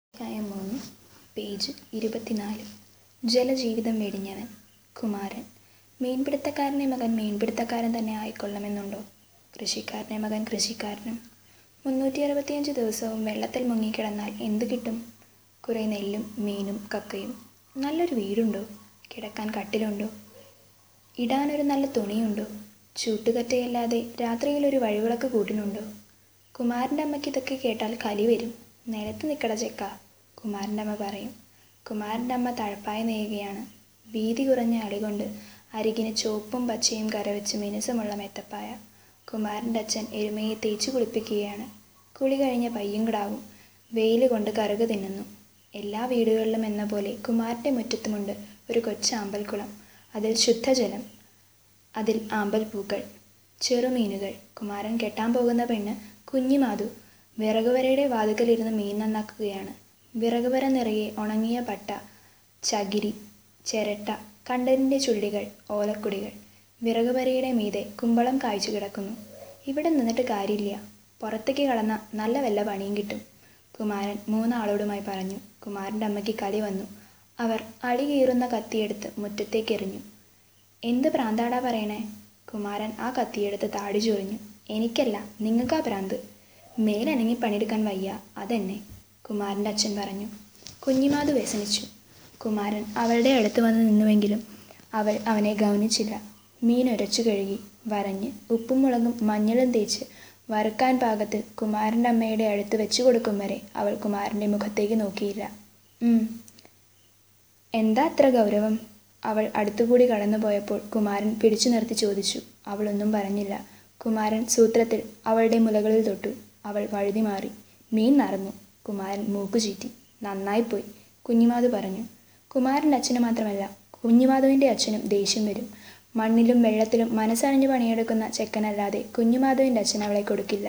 അധ്യായം മൂന്ന് പേജ് ഇരുപത്തിനാല് ജലജീവിതം വെടിഞ്ഞവൻ കുമാരൻ മീൻപിടുത്തക്കാരൻ്റെ മകൻ മീൻപിടുത്തക്കാരൻ തന്നെ ആയിക്കൊള്ളണമെന്നുണ്ടോ കൃഷിക്കാരൻ്റെ മകൻ കൃഷിക്കാരനും മുന്നൂറ്റി അറുപത്തിയഞ്ച് ദിവസവും വെള്ളത്തിൽ മുങ്ങിക്കിടന്നാൽ എന്തു കിട്ടും കുറേ നെല്ലും മീനും കക്കയും നല്ലൊരു വീടുണ്ടോ കിടക്കാൻ കട്ടിലുണ്ടോ ഇടാനൊരു നല്ല തുണിയുണ്ടോ ചൂട്ടുകറ്റയല്ലാതെ രാത്രിയിൽ ഒരു വഴിവിളക്ക് കൂട്ടിനുണ്ടോ കുമാരൻ്റെ അമ്മയ്ക്ക് ഇതൊക്കെ കേട്ടാൽ കലി വരും നിലത്ത് നിൽക്കട ചെക്ക കുമാരൻ്റെ അമ്മ പറയും കുമാരൻ്റെ അമ്മ തഴപ്പായി നെയ്യുകയാണ് വീതി കുറഞ്ഞ അളികൊണ്ട് അരികിന് ചുവപ്പും പച്ചയും കരവെച്ച് മിനുസമുള്ള മെത്തപ്പായ കുമാരൻ്റെ അച്ഛൻ എരുമയെ തേച്ചു കുളിപ്പിക്കുകയാണ് കുളി കഴിഞ്ഞ പയ്യും കിടാവും വെയിൽ കൊണ്ട് കറുക തിന്നുന്നു എല്ലാ വീടുകളിലും എന്ന പോലെ കുമാരൻ്റെ മുറ്റത്തുമുണ്ട് ഒരു കൊച്ചു അമ്പൽക്കുളം അതിൽ ശുദ്ധജലം അതിൽ ആമ്പൽ പൂക്കൾ ചെറുമീനുകൾ കുമാരൻ കെട്ടാൻ പോകുന്ന പെണ്ണ് കുഞ്ഞിമാതു വിറകുവരയുടെ വാതുക്കലിരുന്ന് മീൻ നന്നാക്കുകയാണ് വിറകുവര നിറയെ ഉണങ്ങിയ പട്ട ചകിരി ചിരട്ട കണ്ടലിൻ്റെ ചുള്ളികൾ ഓലക്കുടികൾ വിറകുവരയുടെ മീതെ കുമ്പളം കായ്ച്ചു കിടക്കുന്നു ഇവിടെ നിന്നിട്ട് കാര്യമില്ല പുറത്തേക്ക് കടന്ന നല്ല വല്ല പണിയും കിട്ടും കുമാരൻ മൂന്നാളോടുമായി പറഞ്ഞു കുമാരൻ്റെ അമ്മയ്ക്ക് കലി വന്നു അവർ അളി കീറുന്ന കത്തിയെടുത്ത് മുറ്റത്തേക്ക് എറിഞ്ഞു എന്ത് പ്രാന്താടാ പറയണേ കുമാരൻ ആ കത്തിയെടുത്ത് താടി ചൊറിഞ്ഞു എനിക്കല്ല നിങ്ങൾക്കാ പ്രാന്ത് മേലനങ്ങി പണിയെടുക്കാൻ വയ്യ അതെന്നെ കുമാരൻ്റെ അച്ഛൻ പറഞ്ഞു കുഞ്ഞിമാതു വ്യസനിച്ചു കുമാരൻ അവളുടെ അടുത്ത് വന്ന് നിന്നുവെങ്കിലും അവൾ അവനെ ഗൗനിച്ചില്ല മീൻ ഉരച്ചു കഴുകി വരഞ്ഞ് ഉപ്പും മുളകും മഞ്ഞളും തേച്ച് വറുക്കാൻ പാകത്തിൽ കുമാരൻ്റെ അമ്മയുടെ അടുത്ത് വെച്ചു കൊടുക്കും വരെ അവൾ കുമാരൻ്റെ മുഖത്തേക്ക് നോക്കിയില്ല ഉം എന്താ അത്ര ഗൗരവം അവൾ അടുത്തുകൂടി കടന്നുപോയപ്പോൾ കുമാരൻ പിടിച്ചു നിർത്തി ചോദിച്ചു അവളൊന്നും പറഞ്ഞില്ല കുമാരൻ സൂത്രത്തിൽ അവളുടെ മുലകളിൽ തൊട്ടു അവൾ വഴുതി മാറി മീൻ നടന്നു കുമാരൻ മൂക്കു ചീറ്റി നന്നായിപ്പോയി കുഞ്ഞിമാധു പറഞ്ഞു കുമാരൻ്റെ അച്ഛന് മാത്രമല്ല കുഞ്ഞിമാധുവിൻ്റെ അച്ഛനും ദേഷ്യം വരും മണ്ണിലും വെള്ളത്തിലും മനസ്സറിഞ്ഞ് പണിയെടുക്കുന്ന ചെക്കനല്ലാതെ കുഞ്ഞുമാധുവിൻ്റെ അച്ഛൻ അവളെ കൊടുക്കില്ല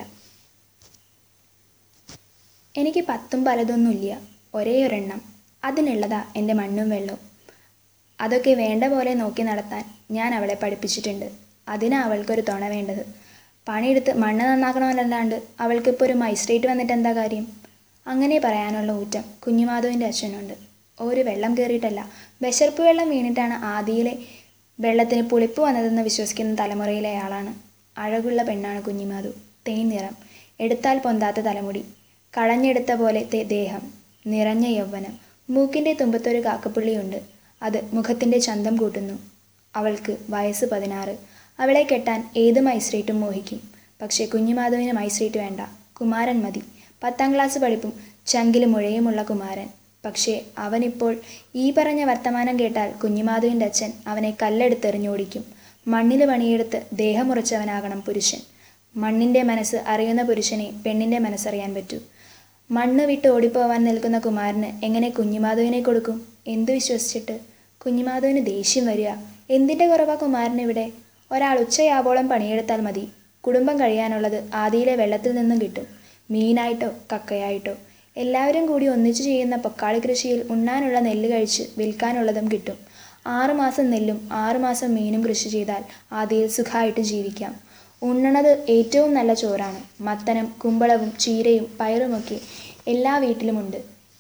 എനിക്ക് പത്തും പലതൊന്നുമില്ല ഒരേ ഒരെണ്ണം അതിനുള്ളതാ എൻ്റെ മണ്ണും വെള്ളവും അതൊക്കെ വേണ്ട പോലെ നോക്കി നടത്താൻ ഞാൻ അവളെ പഠിപ്പിച്ചിട്ടുണ്ട് അതിനാ അവൾക്കൊരു തുണ വേണ്ടത് പണിയെടുത്ത് മണ്ണ് നന്നാക്കണമെന്നല്ലാണ്ട് അവൾക്കിപ്പോൾ ഒരു മജിസ്ട്രേറ്റ് വന്നിട്ട് എന്താ കാര്യം അങ്ങനെ പറയാനുള്ള ഊറ്റം കുഞ്ഞുമാധുവിൻ്റെ അച്ഛനുണ്ട് ഒരു വെള്ളം കയറിയിട്ടല്ല വിശർപ്പ് വെള്ളം വീണിട്ടാണ് ആദിയിലെ വെള്ളത്തിന് പുളിപ്പ് വന്നതെന്ന് വിശ്വസിക്കുന്ന തലമുറയിലെ ആളാണ് അഴകുള്ള പെണ്ണാണ് കുഞ്ഞിമാധു തേൻ നിറം എടുത്താൽ പൊന്താത്ത തലമുടി കളഞ്ഞെടുത്ത പോലത്തെ ദേഹം നിറഞ്ഞ യൗവനം മൂക്കിൻ്റെ തുമ്പത്തൊരു കാക്കപ്പുള്ളിയുണ്ട് അത് മുഖത്തിൻ്റെ ചന്തം കൂട്ടുന്നു അവൾക്ക് വയസ്സ് പതിനാറ് അവളെ കെട്ടാൻ ഏത് മൈസ്ട്രേറ്റും മോഹിക്കും പക്ഷേ കുഞ്ഞുമാധവിന് മൈസ്ട്രേറ്റ് വേണ്ട കുമാരൻ മതി പത്താം ക്ലാസ് പഠിപ്പും ചങ്കിലും മുഴയുമുള്ള കുമാരൻ പക്ഷേ അവനിപ്പോൾ ഈ പറഞ്ഞ വർത്തമാനം കേട്ടാൽ കുഞ്ഞുമാധുവിൻ്റെ അച്ഛൻ അവനെ കല്ലെടുത്തെറിഞ്ഞോടിക്കും മണ്ണിൽ പണിയെടുത്ത് ദേഹമുറച്ചവനാകണം പുരുഷൻ മണ്ണിൻ്റെ മനസ്സ് അറിയുന്ന പുരുഷനെ പെണ്ണിൻ്റെ മനസ്സറിയാൻ പറ്റൂ മണ്ണ് വിട്ട് ഓടിപ്പോവാൻ നിൽക്കുന്ന കുമാരന് എങ്ങനെ കുഞ്ഞുമാധുവിനെ കൊടുക്കും എന്തു വിശ്വസിച്ചിട്ട് കുഞ്ഞുമാധുവിന് ദേഷ്യം വരിക എന്തിൻ്റെ കുറവാ കുമാരന് ഇവിടെ ഒരാൾ ഉച്ചയാവോളം പണിയെടുത്താൽ മതി കുടുംബം കഴിയാനുള്ളത് ആദിയിലെ വെള്ളത്തിൽ നിന്നും കിട്ടും മീനായിട്ടോ കക്കയായിട്ടോ എല്ലാവരും കൂടി ഒന്നിച്ചു ചെയ്യുന്ന പൊക്കാളി കൃഷിയിൽ ഉണ്ണാനുള്ള നെല്ല് കഴിച്ച് വിൽക്കാനുള്ളതും കിട്ടും ആറുമാസം നെല്ലും ആറുമാസം മീനും കൃഷി ചെയ്താൽ ആദിയിൽ സുഖമായിട്ട് ജീവിക്കാം ഉണ്ണണത് ഏറ്റവും നല്ല ചോറാണ് മത്തനും കുമ്പളവും ചീരയും പയറുമൊക്കെ എല്ലാ വീട്ടിലുമുണ്ട്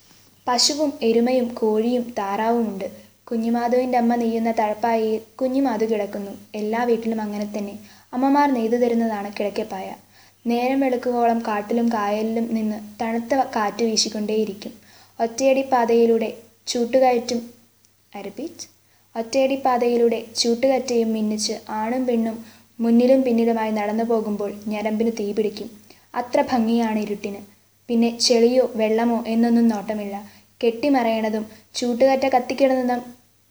പശുവും എരുമയും കോഴിയും താറാവുമുണ്ട് കുഞ്ഞുമാധുവിൻ്റെ അമ്മ നെയ്യുന്ന തഴപ്പായയിൽ കുഞ്ഞുമാധു കിടക്കുന്നു എല്ലാ വീട്ടിലും അങ്ങനെ തന്നെ അമ്മമാർ നെയ്തു തരുന്നതാണ് കിഴക്കെപ്പായ നേരം വെളുക്കുവോളം കാട്ടിലും കായലിലും നിന്ന് തണുത്ത കാറ്റ് വീശിക്കൊണ്ടേയിരിക്കും ഒറ്റയടി പാതയിലൂടെ ചൂട്ടുകയറ്റും ഐ റിപ്പീറ്റ് ഒറ്റയടി പാതയിലൂടെ ചൂട്ടുകറ്റയും മിന്നിച്ച് ആണും പെണ്ണും മുന്നിലും പിന്നിലുമായി നടന്നു പോകുമ്പോൾ ഞരമ്പിന് തീ പിടിക്കും അത്ര ഭംഗിയാണ് ഇരുട്ടിന് പിന്നെ ചെളിയോ വെള്ളമോ എന്നൊന്നും നോട്ടമില്ല കെട്ടിമറയണതും ചൂട്ടുകറ്റ കത്തിക്കിടന്നതും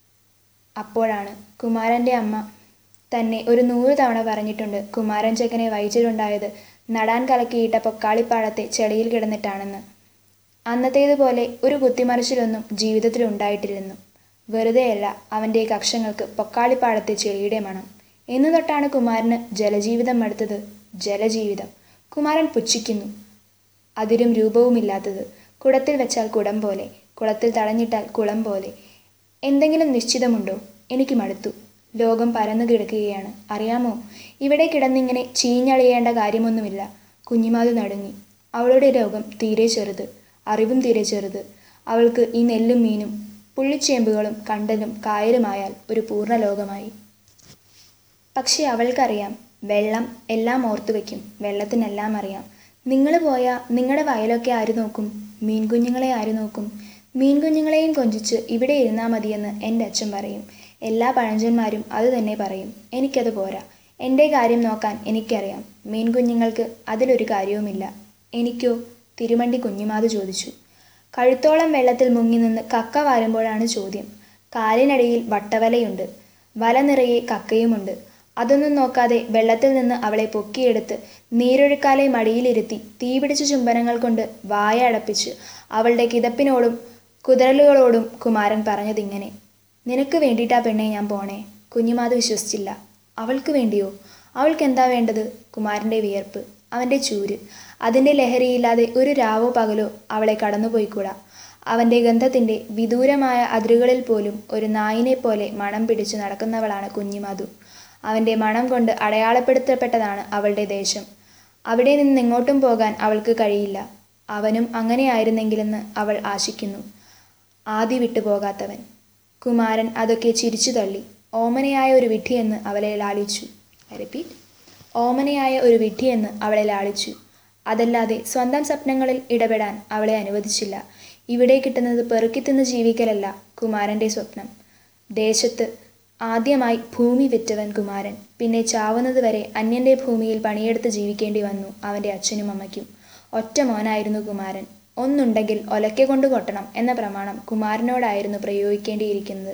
അപ്പോഴാണ് കുമാരൻ്റെ അമ്മ തന്നെ ഒരു നൂറ് തവണ പറഞ്ഞിട്ടുണ്ട് കുമാരൻ ചെക്കനെ വഹിച്ചിട്ടുണ്ടായത് നടാൻ കലക്കിയിട്ട പൊക്കാളിപ്പാടത്തെ ചെളിയിൽ കിടന്നിട്ടാണെന്ന് അന്നത്തേതുപോലെ ഒരു കുത്തിമറിച്ചിലൊന്നും ജീവിതത്തിൽ ഉണ്ടായിട്ടില്ലെന്നും വെറുതെയല്ല അവൻ്റെ കക്ഷങ്ങൾക്ക് പൊക്കാളിപ്പാടത്തെ ചെളിയുടെ മണം എന്നു തൊട്ടാണ് കുമാരന് ജലജീവിതം മടുത്തത് ജലജീവിതം കുമാരൻ പുച്ഛിക്കുന്നു അതിരും രൂപവുമില്ലാത്തത് കുടത്തിൽ വെച്ചാൽ കുടം പോലെ കുളത്തിൽ തടഞ്ഞിട്ടാൽ കുളം പോലെ എന്തെങ്കിലും നിശ്ചിതമുണ്ടോ എനിക്ക് മടുത്തു ലോകം പരന്നു കിടക്കുകയാണ് അറിയാമോ ഇവിടെ കിടന്നിങ്ങനെ ചീഞ്ഞളിയേണ്ട കാര്യമൊന്നുമില്ല കുഞ്ഞിമാതു നടുങ്ങി അവളുടെ ലോകം തീരെ ചെറുത് അറിവും തീരെ ചെറുത് അവൾക്ക് ഈ നെല്ലും മീനും പുള്ളിച്ചേമ്പുകളും കണ്ടലും കായലുമായാൽ ഒരു പൂർണ്ണ ലോകമായി പക്ഷെ അവൾക്കറിയാം വെള്ളം എല്ലാം ഓർത്തു വയ്ക്കും വെള്ളത്തിനെല്ലാം അറിയാം നിങ്ങൾ പോയാൽ നിങ്ങളുടെ വയലൊക്കെ ആര് നോക്കും മീൻകുഞ്ഞുങ്ങളെ ആര് നോക്കും മീൻകുഞ്ഞുങ്ങളെയും കൊഞ്ചിച്ച് ഇവിടെ ഇരുന്നാൽ മതിയെന്ന് എൻ്റെ അച്ഛൻ പറയും എല്ലാ പഴഞ്ചന്മാരും അത് തന്നെ പറയും എനിക്കത് പോരാ എൻ്റെ കാര്യം നോക്കാൻ എനിക്കറിയാം മീൻകുഞ്ഞുങ്ങൾക്ക് അതിലൊരു കാര്യവുമില്ല എനിക്കോ തിരുമണ്ടി കുഞ്ഞുമാത് ചോദിച്ചു കഴുത്തോളം വെള്ളത്തിൽ മുങ്ങി നിന്ന് കക്ക വാരുമ്പോഴാണ് ചോദ്യം കാലിനടിയിൽ വട്ടവലയുണ്ട് വല നിറയെ കക്കയുമുണ്ട് അതൊന്നും നോക്കാതെ വെള്ളത്തിൽ നിന്ന് അവളെ പൊക്കിയെടുത്ത് നീരൊഴുക്കാലെ മടിയിലിരുത്തി തീപിടിച്ച ചുംബനങ്ങൾ കൊണ്ട് വായ അടപ്പിച്ച് അവളുടെ കിതപ്പിനോടും കുതിരലുകളോടും കുമാരൻ പറഞ്ഞതിങ്ങനെ നിനക്ക് വേണ്ടിയിട്ടാ പെണ്ണെ ഞാൻ പോണേ കുഞ്ഞുമാത് വിശ്വസിച്ചില്ല അവൾക്ക് വേണ്ടിയോ അവൾക്ക് എന്താ വേണ്ടത് കുമാരൻ്റെ വിയർപ്പ് അവൻ്റെ ചൂര് അതിൻ്റെ ലഹരിയില്ലാതെ ഒരു രാവോ പകലോ അവളെ കടന്നുപോയിക്കൂടാ അവൻ്റെ ഗന്ധത്തിൻ്റെ വിദൂരമായ അതിരുകളിൽ പോലും ഒരു നായിനെ പോലെ മണം പിടിച്ചു നടക്കുന്നവളാണ് കുഞ്ഞിമാധു അവൻ്റെ മണം കൊണ്ട് അടയാളപ്പെടുത്തപ്പെട്ടതാണ് അവളുടെ ദേശം അവിടെ നിന്ന് എങ്ങോട്ടും പോകാൻ അവൾക്ക് കഴിയില്ല അവനും അങ്ങനെയായിരുന്നെങ്കിലെന്ന് അവൾ ആശിക്കുന്നു ആദി വിട്ടുപോകാത്തവൻ കുമാരൻ അതൊക്കെ ചിരിച്ചു തള്ളി ഓമനയായ ഒരു വിഡ്ഢിയെന്ന് അവളെ ലാളിച്ചു റിപ്പീറ്റ് ഓമനയായ ഒരു വിഡ്ഢിയെന്ന് അവളെ ലാളിച്ചു അതല്ലാതെ സ്വന്തം സ്വപ്നങ്ങളിൽ ഇടപെടാൻ അവളെ അനുവദിച്ചില്ല ഇവിടെ കിട്ടുന്നത് പെറുക്കി തിന്ന് ജീവിക്കലല്ല കുമാരൻ്റെ സ്വപ്നം ദേശത്ത് ആദ്യമായി ഭൂമി വിറ്റവൻ കുമാരൻ പിന്നെ ചാവുന്നത് വരെ അന്യൻ്റെ ഭൂമിയിൽ പണിയെടുത്ത് ജീവിക്കേണ്ടി വന്നു അവൻ്റെ അച്ഛനും അമ്മയ്ക്കും ഒറ്റ മോനായിരുന്നു കുമാരൻ ഒന്നുണ്ടെങ്കിൽ ഒലക്കെ കൊണ്ട് കൊട്ടണം എന്ന പ്രമാണം കുമാരനോടായിരുന്നു പ്രയോഗിക്കേണ്ടിയിരിക്കുന്നത്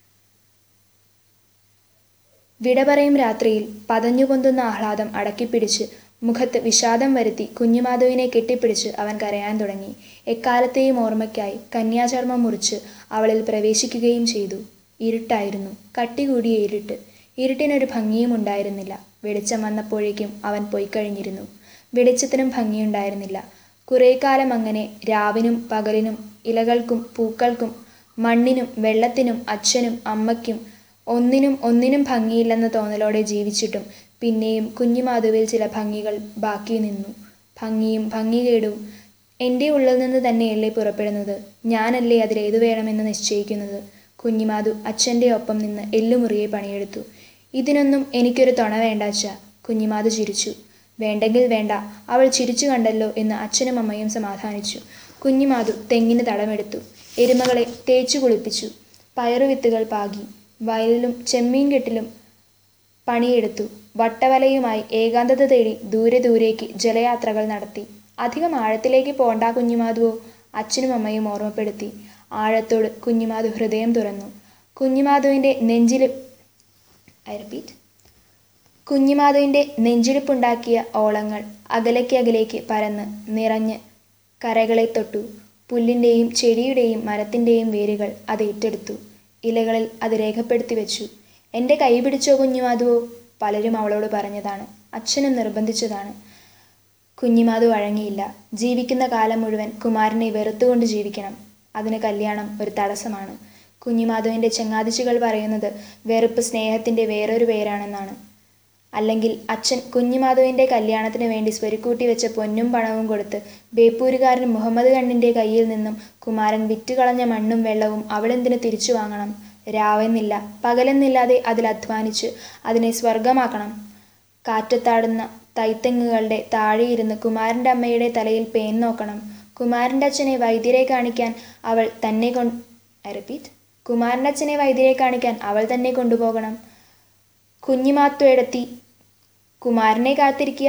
വിട പറയും രാത്രിയിൽ പതഞ്ഞു പൊന്തുന്ന ആഹ്ലാദം അടക്കിപ്പിടിച്ച് മുഖത്ത് വിഷാദം വരുത്തി കുഞ്ഞുമാധുവിനെ കെട്ടിപ്പിടിച്ച് അവൻ കരയാൻ തുടങ്ങി എക്കാലത്തെയും ഓർമ്മയ്ക്കായി കന്യാചർമ്മം മുറിച്ച് അവളിൽ പ്രവേശിക്കുകയും ചെയ്തു ഇരുട്ടായിരുന്നു കട്ടികൂടിയ ഇരുട്ട് ഇരുട്ടിനൊരു ഭംഗിയും ഉണ്ടായിരുന്നില്ല വെളിച്ചം വന്നപ്പോഴേക്കും അവൻ പോയിക്കഴിഞ്ഞിരുന്നു വെളിച്ചത്തിനും ഭംഗിയുണ്ടായിരുന്നില്ല കുറേ കാലം അങ്ങനെ രാവിനും പകലിനും ഇലകൾക്കും പൂക്കൾക്കും മണ്ണിനും വെള്ളത്തിനും അച്ഛനും അമ്മയ്ക്കും ഒന്നിനും ഒന്നിനും ഭംഗിയില്ലെന്ന തോന്നലോടെ ജീവിച്ചിട്ടും പിന്നെയും കുഞ്ഞുമാധുവിൽ ചില ഭംഗികൾ ബാക്കി നിന്നു ഭംഗിയും ഭംഗികേടും എൻ്റെ ഉള്ളിൽ നിന്ന് തന്നെയല്ലേ പുറപ്പെടുന്നത് ഞാനല്ലേ അതിലേതു വേണമെന്ന് നിശ്ചയിക്കുന്നത് കുഞ്ഞിമാധു അച്ഛൻ്റെ ഒപ്പം നിന്ന് എല്ലുമുറിയെ പണിയെടുത്തു ഇതിനൊന്നും എനിക്കൊരു തുണ വേണ്ട അച്ഛ കുഞ്ഞിമാധു ചിരിച്ചു വേണ്ടെങ്കിൽ വേണ്ട അവൾ ചിരിച്ചു കണ്ടല്ലോ എന്ന് അച്ഛനും അമ്മയും സമാധാനിച്ചു കുഞ്ഞിമാധു തെങ്ങിന് തടമെടുത്തു എരുമകളെ തേച്ചു കുളിപ്പിച്ചു പയറുവിത്തുകൾ പാകി വയലിലും ചെമ്മീൻ കെട്ടിലും പണിയെടുത്തു വട്ടവലയുമായി ഏകാന്തത തേടി ദൂരെ ദൂരേക്ക് ജലയാത്രകൾ നടത്തി അധികം ആഴത്തിലേക്ക് പോണ്ട കുഞ്ഞുമാധുവോ അച്ഛനും അമ്മയും ഓർമ്മപ്പെടുത്തി ആഴത്തോട് കുഞ്ഞുമാധു ഹൃദയം തുറന്നു കുഞ്ഞുമാധുവിൻ്റെ നെഞ്ചിൽ ഐ റിപ്പീറ്റ് കുഞ്ഞിമാധുവിൻ്റെ നെഞ്ചിടിപ്പുണ്ടാക്കിയ ഓളങ്ങൾ അകലേക്ക് അകലേക്ക് പരന്ന് നിറഞ്ഞ് കരകളെ തൊട്ടു പുല്ലിൻ്റെയും ചെടിയുടെയും മരത്തിൻ്റെയും വേരുകൾ അത് ഏറ്റെടുത്തു ഇലകളിൽ അത് രേഖപ്പെടുത്തി വെച്ചു എൻ്റെ കൈ പിടിച്ചോ കുഞ്ഞുമാധുവോ പലരും അവളോട് പറഞ്ഞതാണ് അച്ഛനും നിർബന്ധിച്ചതാണ് കുഞ്ഞിമാധു വഴങ്ങിയില്ല ജീവിക്കുന്ന കാലം മുഴുവൻ കുമാരനെ വെറുത്തുകൊണ്ട് ജീവിക്കണം അതിന് കല്യാണം ഒരു തടസ്സമാണ് കുഞ്ഞിമാധുവിൻ്റെ ചങ്ങാതിച്ചുകൾ പറയുന്നത് വെറുപ്പ് സ്നേഹത്തിൻ്റെ വേറൊരു പേരാണെന്നാണ് അല്ലെങ്കിൽ അച്ഛൻ കുഞ്ഞിമാധുവിൻ്റെ കല്യാണത്തിന് വേണ്ടി സ്വരുക്കൂട്ടി വെച്ച പൊന്നും പണവും കൊടുത്ത് ബേപ്പൂരുകാരൻ മുഹമ്മദ് കണ്ണിൻ്റെ കയ്യിൽ നിന്നും കുമാരൻ വിറ്റുകളഞ്ഞ മണ്ണും വെള്ളവും അവളെന്തിനു തിരിച്ചു വാങ്ങണം രാവെന്നില്ല പകലെന്നില്ലാതെ അതിൽ അധ്വാനിച്ച് അതിനെ സ്വർഗമാക്കണം കാറ്റത്താടുന്ന തൈത്തെങ്ങുകളുടെ താഴെയിരുന്ന് കുമാരൻ്റെ അമ്മയുടെ തലയിൽ പേൻ നോക്കണം കുമാരൻ്റെ അച്ഛനെ വൈദ്യരെ കാണിക്കാൻ അവൾ തന്നെ കൊണ്ട് ഐ റിപ്പീറ്റ് കുമാരൻ്റെ അച്ഛനെ വൈദ്യരെ കാണിക്കാൻ അവൾ തന്നെ കൊണ്ടുപോകണം കുഞ്ഞിമാത്തുയെടുത്തി കുമാരനെ കാത്തിരിക്കുക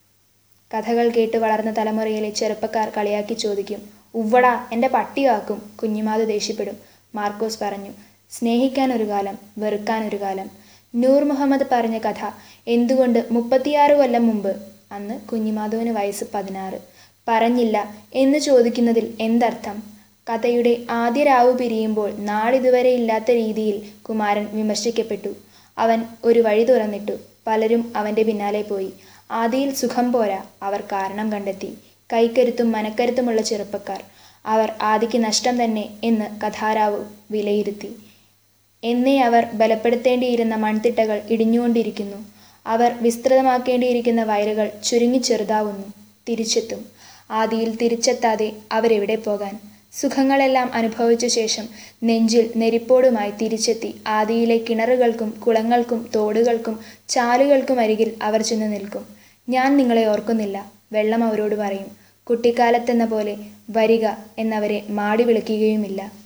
കഥകൾ കേട്ട് വളർന്ന തലമുറയിലെ ചെറുപ്പക്കാർ കളിയാക്കി ചോദിക്കും ഉവ്വടാ എൻ്റെ പട്ടിയാക്കും കുഞ്ഞിമാതു ദേഷ്യപ്പെടും മാർക്കോസ് പറഞ്ഞു സ്നേഹിക്കാൻ ഒരു കാലം വെറുക്കാൻ ഒരു കാലം നൂർ മുഹമ്മദ് പറഞ്ഞ കഥ എന്തുകൊണ്ട് മുപ്പത്തിയാറ് കൊല്ലം മുമ്പ് അന്ന് കുഞ്ഞിമാധുവിന് വയസ്സ് പതിനാറ് പറഞ്ഞില്ല എന്ന് ചോദിക്കുന്നതിൽ എന്തർത്ഥം കഥയുടെ ആദ്യ രാവ് പിരിയുമ്പോൾ നാളിതുവരെ ഇല്ലാത്ത രീതിയിൽ കുമാരൻ വിമർശിക്കപ്പെട്ടു അവൻ ഒരു വഴി തുറന്നിട്ടു പലരും അവൻ്റെ പിന്നാലെ പോയി ആദിയിൽ സുഖം പോരാ അവർ കാരണം കണ്ടെത്തി കൈക്കരുത്തും മനക്കരുത്തുമുള്ള ചെറുപ്പക്കാർ അവർ ആദിക്ക് നഷ്ടം തന്നെ എന്ന് കഥാരാവ് വിലയിരുത്തി എന്നേ അവർ ബലപ്പെടുത്തേണ്ടിയിരുന്ന മൺതിട്ടകൾ ഇടിഞ്ഞുകൊണ്ടിരിക്കുന്നു അവർ വിസ്തൃതമാക്കേണ്ടിയിരിക്കുന്ന വയലുകൾ ചുരുങ്ങി ചെറുതാവുന്നു തിരിച്ചെത്തും ആദിയിൽ തിരിച്ചെത്താതെ അവരെവിടെ പോകാൻ സുഖങ്ങളെല്ലാം അനുഭവിച്ച ശേഷം നെഞ്ചിൽ നെരിപ്പോടുമായി തിരിച്ചെത്തി ആദിയിലെ കിണറുകൾക്കും കുളങ്ങൾക്കും തോടുകൾക്കും ചാലുകൾക്കും അരികിൽ അവർ ചെന്ന് നിൽക്കും ഞാൻ നിങ്ങളെ ഓർക്കുന്നില്ല വെള്ളം അവരോട് പറയും കുട്ടിക്കാലത്തെന്ന പോലെ വരിക എന്നവരെ മാടി വിളിക്കുകയുമില്ല